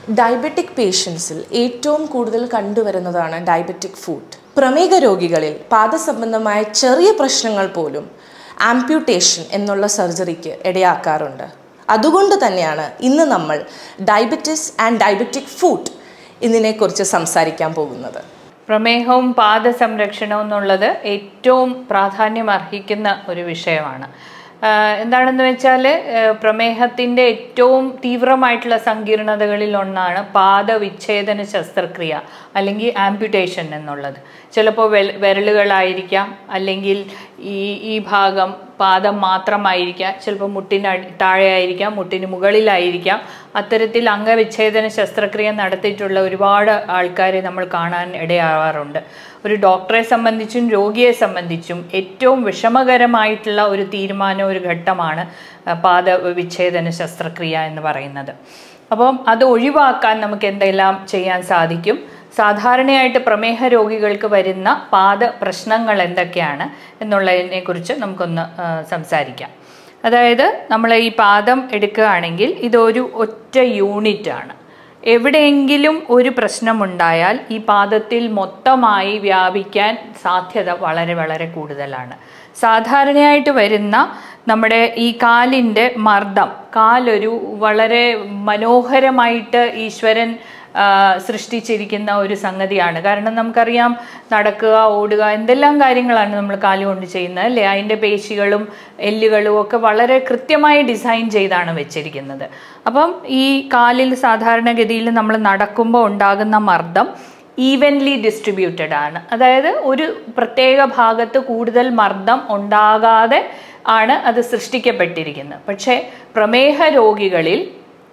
diabetic പേഷ്യൻസിൽ ഏറ്റവും കൂടുതൽ കണ്ടുവരുന്നതാണ് diabetic food പ്രമേഹ രോഗികളിൽ പാദസംബന്ധമായ ചെറിയ പ്രശ്നങ്ങൾ പോലും ആംപ്യൂട്ടേഷൻ എന്നുള്ള സർജറിക്ക് ഇടയാക്കാറുണ്ട് അതുകൊണ്ട് തന്നെയാണ് ഇന്ന് നമ്മൾ ഡയബറ്റിസ് ആൻഡ് ഡയബറ്റിക് ഫുഡ് ഇതിനെക്കുറിച്ച് സംസാരിക്കാൻ പോകുന്നത് പ്രമേഹവും പാദസംരക്ഷണവും എന്നുള്ളത് ഏറ്റവും പ്രാധാന്യം അർഹിക്കുന്ന ഒരു വിഷയമാണ് ആഹ് എന്താണെന്ന് വെച്ചാൽ പ്രമേഹത്തിൻ്റെ ഏറ്റവും തീവ്രമായിട്ടുള്ള സങ്കീർണതകളിൽ ഒന്നാണ് പാദവിച്ഛേദന ശസ്ത്രക്രിയ അല്ലെങ്കിൽ ആംപ്യുട്ടേഷൻ എന്നുള്ളത് ചിലപ്പോൾ വെൽ വിരലുകളായിരിക്കാം അല്ലെങ്കിൽ ഈ ഈ ഭാഗം പാദം മാത്രമായിരിക്കാം ചിലപ്പോൾ മുട്ടിന് അടി താഴെ ആയിരിക്കാം മുട്ടിന് മുകളിലായിരിക്കാം അത്തരത്തിൽ അംഗവിച്ഛേദന ശസ്ത്രക്രിയ നടത്തിയിട്ടുള്ള ഒരുപാട് ആൾക്കാരെ നമ്മൾ കാണാൻ ഇടയാവാറുണ്ട് ഒരു ഡോക്ടറെ സംബന്ധിച്ചും രോഗിയെ സംബന്ധിച്ചും ഏറ്റവും വിഷമകരമായിട്ടുള്ള ഒരു തീരുമാനം ഒരു ഘട്ടമാണ് ആ, പാദ വിച്ഛേദന ശസ്ത്രക്രിയ എന്ന് പറയുന്നത് അപ്പം അത് ഒഴിവാക്കാൻ നമുക്ക് എന്തെല്ലാം ചെയ്യാൻ സാധിക്കും സാധാരണയായിട്ട് പ്രമേഹ രോഗികൾക്ക് വരുന്ന പാദ പ്രശ്നങ്ങൾ എന്തൊക്കെയാണ് എന്നുള്ളതിനെ കുറിച്ച് നമുക്കൊന്ന് ആ, സംസാരിക്കാം അതായത് നമ്മൾ ഈ പാദം എടുക്കുകയാണെങ്കിൽ ഇതൊരു ഒറ്റ യൂണിറ്റ് ആണ് എവിടെയെങ്കിലും ഒരു പ്രശ്നമുണ്ടായാൽ ഈ പാദത്തിൽ മൊത്തമായി വ്യാപിക്കാൻ സാധ്യത വളരെ വളരെ കൂടുതലാണ് സാധാരണയായിട്ട് വരുന്ന നമ്മുടെ ഈ കാലിൻ്റെ മർദ്ദം കാലൊരു വളരെ മനോഹരമായിട്ട് ഈശ്വരൻ ആ, സൃഷ്ടിച്ചിരിക്കുന്ന ഒരു സംഗതിയാണ് കാരണം നമുക്കറിയാം നടക്കുക ഓടുക എന്തെല്ലാം കാര്യങ്ങളാണ് നമ്മൾ കാലുകൊണ്ട് ചെയ്യുന്നത് അല്ലേ അതിൻ്റെ പേശികളും എല്ലുകളും ഒക്കെ വളരെ കൃത്യമായി ഡിസൈൻ ചെയ്താണ് വെച്ചിരിക്കുന്നത് അപ്പം ഈ കാലിൽ സാധാരണഗതിയിൽ നമ്മൾ നടക്കുമ്പോൾ ഉണ്ടാകുന്ന മർദ്ദം ഈവൻലി ഡിസ്ട്രിബ്യൂട്ടഡ് ആണ് അതായത് ഒരു പ്രത്യേക ഭാഗത്ത് കൂടുതൽ മർദ്ദം ഉണ്ടാകാതെ ആണ് അത് സൃഷ്ടിക്കപ്പെട്ടിരിക്കുന്നത് പക്ഷേ പ്രമേഹ രോഗികളിൽ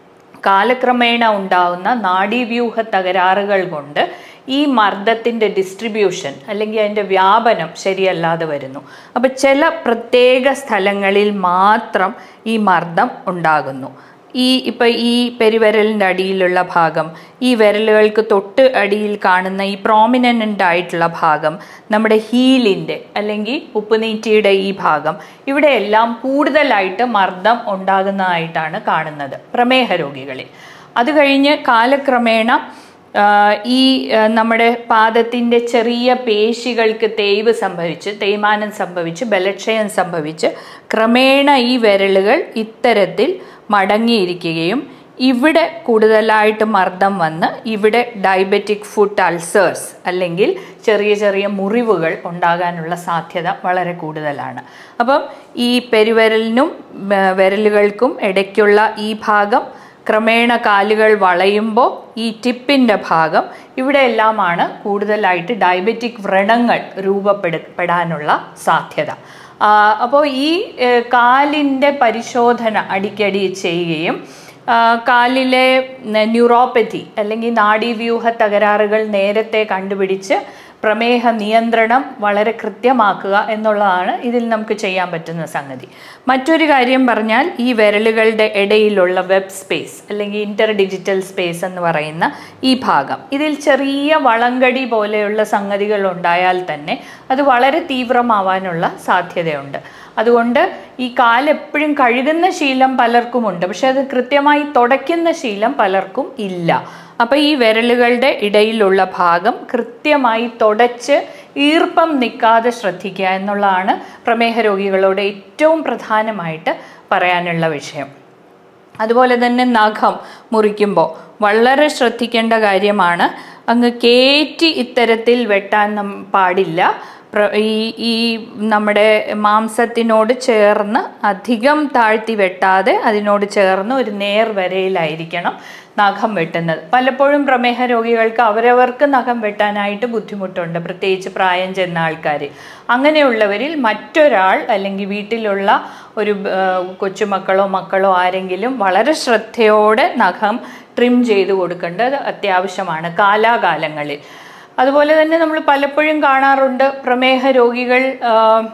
കാലക്രമേണ ഉണ്ടാവുന്ന നാഡീവ്യൂഹ തകരാറുകൾ കൊണ്ട് ഈ മർദ്ദത്തിൻ്റെ ഡിസ്ട്രിബ്യൂഷൻ അല്ലെങ്കിൽ അതിൻ്റെ വ്യാപനം ശരിയല്ലാതെ വരുന്നു അപ്പോൾ ചില പ്രത്യേക സ്ഥലങ്ങളിൽ മാത്രം ഈ മർദ്ദം ഉണ്ടാകുന്നു ഈ ഇപ്പം ഈ പെരുവിരലിൻ്റെ അടിയിലുള്ള ഭാഗം ഈ വിരലുകൾക്ക് തൊട്ട് അടിയിൽ കാണുന്ന ഈ പ്രോമിനൻ്റ് ആയിട്ടുള്ള ഭാഗം നമ്മുടെ ഹീലിൻ്റെ അല്ലെങ്കിൽ ഉപ്പുനീറ്റിയുടെ ഈ ഭാഗം ഇവിടെയെല്ലാം കൂടുതലായിട്ട് മർദ്ദം ഉണ്ടാകുന്നതായിട്ടാണ് കാണുന്നത് പ്രമേഹ രോഗികളിൽ അത് കഴിഞ്ഞ് കാലക്രമേണ ആ, ഈ ആ, നമ്മുടെ പാദത്തിൻ്റെ ചെറിയ പേശികൾക്ക് തേയ്വ് സംഭവിച്ച് തേയ്മാനം സംഭവിച്ച് ബലക്ഷയം സംഭവിച്ച് ക്രമേണ ഈ വിരലുകൾ ഇത്തരത്തിൽ മടങ്ങിയിരിക്കുകയും ഇവിടെ കൂടുതലായിട്ട് മർദ്ദം വന്ന് ഇവിടെ ഡയബറ്റിക് ഫുഡ് അൾസേഴ്സ് അല്ലെങ്കിൽ ചെറിയ ചെറിയ മുറിവുകൾ ഉണ്ടാകാനുള്ള സാധ്യത വളരെ കൂടുതലാണ് അപ്പം ഈ പെരുവിരലിനും ആ, വിരലുകൾക്കും ഇടയ്ക്കുള്ള ഈ ഭാഗം ക്രമേണ കാലുകൾ വളയുമ്പോൾ ഈ ടിപ്പിൻ്റെ ഭാഗം ഇവിടെയെല്ലാമാണ് കൂടുതലായിട്ട് ഡയബറ്റിക് വ്രണങ്ങൾ രൂപപ്പെടപ്പെടാനുള്ള സാധ്യത അപ്പോൾ ഈ ഏഹ്, കാലിൻ്റെ പരിശോധന അടിക്കടി ചെയ്യുകയും ആ, കാലിലെ ന്യൂറോപ്പതി അല്ലെങ്കിൽ നാഡീവ്യൂഹ തകരാറുകൾ നേരത്തെ കണ്ടുപിടിച്ച് പ്രമേഹ നിയന്ത്രണം വളരെ കൃത്യമാക്കുക എന്നുള്ളതാണ് ഇതിൽ നമുക്ക് ചെയ്യാൻ പറ്റുന്ന സംഗതി മറ്റൊരു കാര്യം പറഞ്ഞാൽ ഈ വിരലുകളുടെ ഇടയിലുള്ള വെബ് സ്പേസ് അല്ലെങ്കിൽ ഇന്റർ ഡിജിറ്റൽ സ്പേസ് എന്ന് പറയുന്ന ഈ ഭാഗം ഇതിൽ ചെറിയ വളങ്കടി പോലെയുള്ള സംഗതികൾ ഉണ്ടായാൽ തന്നെ അത് വളരെ തീവ്രമാവാനുള്ള സാധ്യതയുണ്ട് അതുകൊണ്ട് ഈ കാലെപ്പോഴും കഴുകുന്ന ശീലം പലർക്കുമുണ്ട് പക്ഷെ അത് കൃത്യമായി തുടയ്ക്കുന്ന ശീലം പലർക്കും ഇല്ല അപ്പോൾ ഈ വിരലുകളുടെ ഇടയിലുള്ള ഭാഗം കൃത്യമായി തുടച്ച് ഈർപ്പം നിൽക്കാതെ ശ്രദ്ധിക്കുക എന്നുള്ളതാണ് പ്രമേഹ രോഗികളോട് ഏറ്റവും പ്രധാനമായിട്ട് പറയാനുള്ള വിഷയം അതുപോലെ തന്നെ നഖം മുറിക്കുമ്പോൾ വളരെ ശ്രദ്ധിക്കേണ്ട കാര്യമാണ് അങ്ങ് കയറ്റി ഇത്തരത്തിൽ വെട്ടാൻ നം പാടില്ല പ്ര- ഈ ഈ നമ്മുടെ മാംസത്തിനോട് ചേർന്ന് അധികം താഴ്ത്തി വെട്ടാതെ അതിനോട് ചേർന്ന് ഒരു നേർ വരയിലായിരിക്കണം നഖം വെട്ടുന്നത് പലപ്പോഴും പ്രമേഹ രോഗികൾക്ക് അവരവർക്ക് നഖം വെട്ടാനായിട്ട് ബുദ്ധിമുട്ടുണ്ട് പ്രത്യേകിച്ച് പ്രായം ചെന്ന ആൾക്കാർ അങ്ങനെയുള്ളവരിൽ മറ്റൊരാൾ അല്ലെങ്കിൽ വീട്ടിലുള്ള ഒരു ആ, കൊച്ചുമക്കളോ മക്കളോ ആരെങ്കിലും വളരെ ശ്രദ്ധയോടെ നഖം ട്രിം ചെയ്ത് കൊടുക്കേണ്ടത് അത്യാവശ്യമാണ് കാലാകാലങ്ങളിൽ അതുപോലെ തന്നെ നമ്മൾ പലപ്പോഴും കാണാറുണ്ട് പ്രമേഹ രോഗികൾ ആ,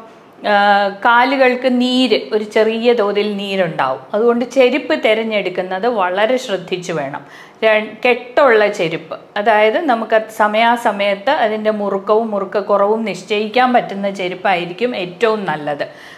ആ, കാലുകൾക്ക് നീര് ഒരു ചെറിയ തോതിൽ നീരുണ്ടാവും അതുകൊണ്ട് ചെരുപ്പ് തിരഞ്ഞെടുക്കുന്നത് വളരെ ശ്രദ്ധിച്ചു വേണം ര- കെട്ടുള്ള ചെരുപ്പ് അതായത് നമുക്ക് അത് സമയാസമയത്ത് അതിൻ്റെ മുറുക്കവും മുറുക്കക്കുറവും നിശ്ചയിക്കാൻ പറ്റുന്ന ചെരുപ്പായിരിക്കും ഏറ്റവും നല്ലത്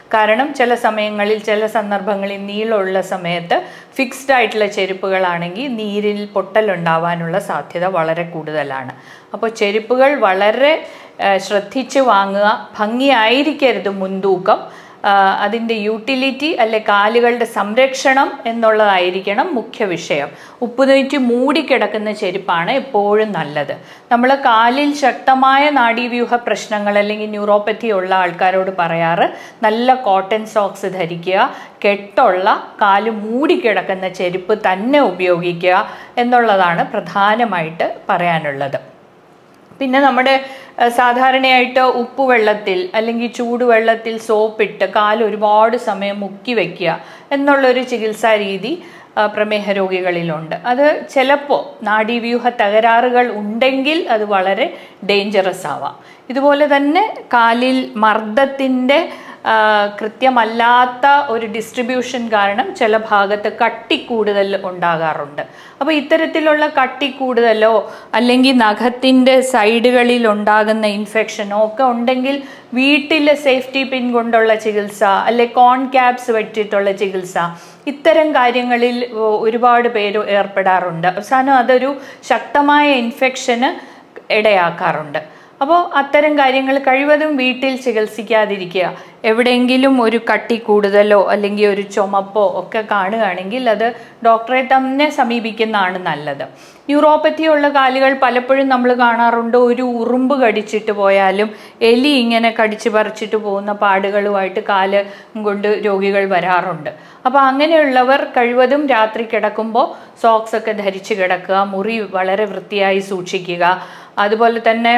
കാരണം ചില സമയങ്ങളിൽ ചില സന്ദർഭങ്ങളിൽ നീളമുള്ള സമയത്ത് ഫിക്സ്ഡ് ആയിട്ടുള്ള ചെരുപ്പുകളാണെങ്കിൽ നീരിൽ പൊട്ടലുണ്ടാവാനുള്ള സാധ്യത വളരെ കൂടുതലാണ് അപ്പോൾ ചെരുപ്പുകൾ വളരെ ആ, ശ്രദ്ധിച്ച് വാങ്ങുക ഭംഗിയായിരിക്കരുത് മുൻതൂക്കം ആ, അതിൻ്റെ യൂട്ടിലിറ്റി അല്ലെ കാലുകളുടെ സംരക്ഷണം എന്നുള്ളതായിരിക്കണം മുഖ്യ വിഷയം ഉപ്പുനീറ്റി മൂടിക്കിടക്കുന്ന ചെരുപ്പാണ് എപ്പോഴും നല്ലത് നമ്മൾ കാലിൽ ശക്തമായ നാഡീവ്യൂഹ പ്രശ്നങ്ങൾ അല്ലെങ്കിൽ ന്യൂറോപ്പത്തി ഉള്ള ആൾക്കാരോട് പറയാറ് നല്ല കോട്ടൺ സോക്സ് ധരിക്കുക കെട്ടുള്ള കാല് മൂടിക്കിടക്കുന്ന ചെരുപ്പ് തന്നെ ഉപയോഗിക്കുക എന്നുള്ളതാണ് പ്രധാനമായിട്ട് പറയാനുള്ളത് പിന്നെ നമ്മുടെ അഹ് സാധാരണയായിട്ട് ഉപ്പുവെള്ളത്തിൽ അല്ലെങ്കിൽ ചൂടുവെള്ളത്തിൽ സോപ്പിട്ട് കാല് ഒരുപാട് സമയം മുക്കി വയ്ക്കുക എന്നുള്ളൊരു ചികിത്സാ രീതി അഹ് പ്രമേഹ രോഗികളിലുണ്ട് അത് ചിലപ്പോൾ നാഡീവ്യൂഹ തകരാറുകൾ ഉണ്ടെങ്കിൽ അത് വളരെ ഡേഞ്ചറസ് ആവാം ഇതുപോലെ തന്നെ കാലിൽ മർദ്ദത്തിൻ്റെ ആ, കൃത്യമല്ലാത്ത ഒരു ഡിസ്ട്രിബ്യൂഷൻ കാരണം ചില ഭാഗത്ത് കട്ടി കൂടുതൽ ഉണ്ടാകാറുണ്ട് അപ്പോൾ ഇത്തരത്തിലുള്ള കട്ടി കൂടുതലോ അല്ലെങ്കിൽ നഖത്തിൻ്റെ സൈഡുകളിൽ ഉണ്ടാകുന്ന ഇൻഫെക്ഷനോ ഒക്കെ ഉണ്ടെങ്കിൽ വീട്ടിൽ സേഫ്റ്റി പിൻ കൊണ്ടുള്ള ചികിത്സ അല്ലെ കോൺ ക്യാപ്സ് വെച്ചിട്ടുള്ള ചികിത്സ ഇത്തരം കാര്യങ്ങളിൽ ഒ- ഒരുപാട് പേര് ഏർപ്പെടാറുണ്ട് അവസാനം അതൊരു ശക്തമായ ഇൻഫെക്ഷന് ഇടയാക്കാറുണ്ട് അപ്പോൾ അത്തരം കാര്യങ്ങൾ കഴിവതും വീട്ടിൽ ചികിത്സിക്കാതിരിക്കുക എവിടെയെങ്കിലും ഒരു കട്ടി കൂടുതലോ അല്ലെങ്കിൽ ഒരു ചുമപ്പോ ഒക്കെ കാണുകയാണെങ്കിൽ അത് ഡോക്ടറെ തന്നെ സമീപിക്കുന്നതാണ് നല്ലത് ന്യൂറോപ്പത്തി ഉള്ള കാലുകൾ പലപ്പോഴും നമ്മൾ കാണാറുണ്ട് ഒരു ഉറുമ്പ് കടിച്ചിട്ട് പോയാലും എലി ഇങ്ങനെ കടിച്ച് പറിച്ചിട്ട് പോകുന്ന പാടുകളുമായിട്ട് കാല് കൊണ്ട് രോഗികൾ വരാറുണ്ട് അപ്പോൾ അങ്ങനെയുള്ളവർ കഴിവതും രാത്രി കിടക്കുമ്പോൾ സോക്സ് ഒക്കെ ധരിച്ച് കിടക്കുക മുറി വളരെ വൃത്തിയായി സൂക്ഷിക്കുക അതുപോലെ തന്നെ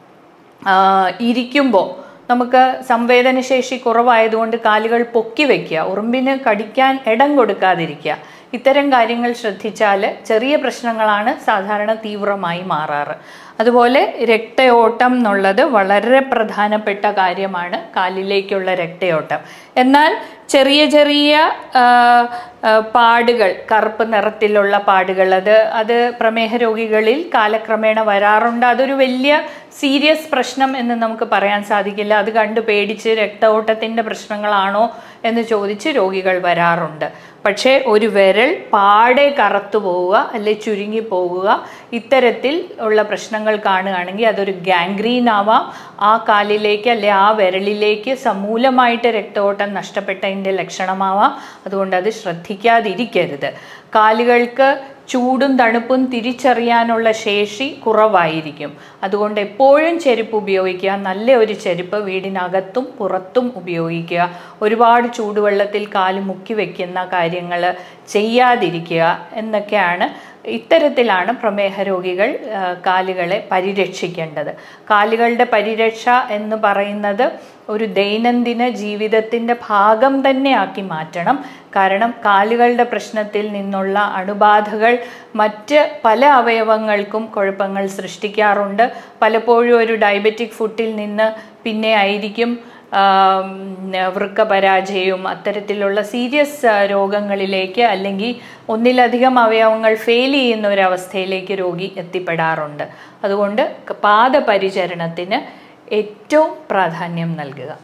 ഇരിക്കുമ്പോൾ നമുക്ക് സംവേദനശേഷി കുറവായതുകൊണ്ട് കാലുകൾ പൊക്കി വയ്ക്കുക ഉറുമ്പിന് കടിക്കാൻ ഇടം കൊടുക്കാതിരിക്കുക ഇത്തരം കാര്യങ്ങൾ ശ്രദ്ധിച്ചാൽ ചെറിയ പ്രശ്നങ്ങളാണ് സാധാരണ തീവ്രമായി മാറാറ് അതുപോലെ രക്തയോട്ടം എന്നുള്ളത് വളരെ പ്രധാനപ്പെട്ട കാര്യമാണ് കാലിലേക്കുള്ള രക്തയോട്ടം എന്നാൽ ചെറിയ ചെറിയ ആ, ആ, പാടുകൾ കറുപ്പ് നിറത്തിലുള്ള പാടുകൾ അത് അത് പ്രമേഹ രോഗികളിൽ കാലക്രമേണ വരാറുണ്ട് അതൊരു വലിയ സീരിയസ് പ്രശ്നം എന്ന് നമുക്ക് പറയാൻ സാധിക്കില്ല അത് കണ്ട് പേടിച്ച് രക്തഓട്ടത്തിൻ്റെ പ്രശ്നങ്ങളാണോ എന്ന് ചോദിച്ച് രോഗികൾ വരാറുണ്ട് പക്ഷേ ഒരു വിരൽ പാടെ കറുത്തു പോവുക അല്ലെ ചുരുങ്ങി പോകുക ഇത്തരത്തിൽ ഉള്ള പ്രശ്നങ്ങൾ കാണുകയാണെങ്കിൽ അതൊരു ഗാംഗ്രീൻ ആവാം ആ കാലിലേക്ക് അല്ലെ ആ വിരലിലേക്ക് സമൂലമായിട്ട് രക്തഓട്ടം നഷ്ടപ്പെട്ടതിൻ്റെ ലക്ഷണമാവാം അതുകൊണ്ട് അത് ശ്രദ്ധിക്കാതിരിക്കരുത് കാലുകൾക്ക് ചൂടും തണുപ്പും തിരിച്ചറിയാനുള്ള ശേഷി കുറവായിരിക്കും അതുകൊണ്ട് എപ്പോഴും ചെരുപ്പ് ഉപയോഗിക്കുക നല്ല ഒരു ചെരുപ്പ് വീടിനകത്തും പുറത്തും ഉപയോഗിക്കുക ഒരുപാട് ചൂടുവെള്ളത്തിൽ കാല് മുക്കി വെക്കുന്ന കാര്യങ്ങൾ ചെയ്യാതിരിക്കുക എന്നൊക്കെയാണ് ഇത്തരത്തിലാണ് പ്രമേഹ രോഗികൾ ആ, കാലുകളെ പരിരക്ഷിക്കേണ്ടത് കാലുകളുടെ പരിരക്ഷ എന്ന് പറയുന്നത് ഒരു ദൈനംദിന ജീവിതത്തിൻ്റെ ഭാഗം തന്നെ ആക്കി മാറ്റണം കാരണം കാലുകളുടെ പ്രശ്നത്തിൽ നിന്നുള്ള അണുബാധകൾ മറ്റ് പല അവയവങ്ങൾക്കും കുഴപ്പങ്ങൾ സൃഷ്ടിക്കാറുണ്ട് പലപ്പോഴും ഒരു ഡയബറ്റിക് ഫുഡിൽ നിന്ന് പിന്നെ ആയിരിക്കും ആം, വൃക്ക പരാജയവും അത്തരത്തിലുള്ള സീരിയസ് രോഗങ്ങളിലേക്ക് അല്ലെങ്കിൽ ഒന്നിലധികം അവയവങ്ങൾ ഫെയിൽ ചെയ്യുന്ന ഒരവസ്ഥയിലേക്ക് രോഗി എത്തിപ്പെടാറുണ്ട് അതുകൊണ്ട് പാദപരിചരണത്തിന് ഏറ്റവും പ്രാധാന്യം നൽകുക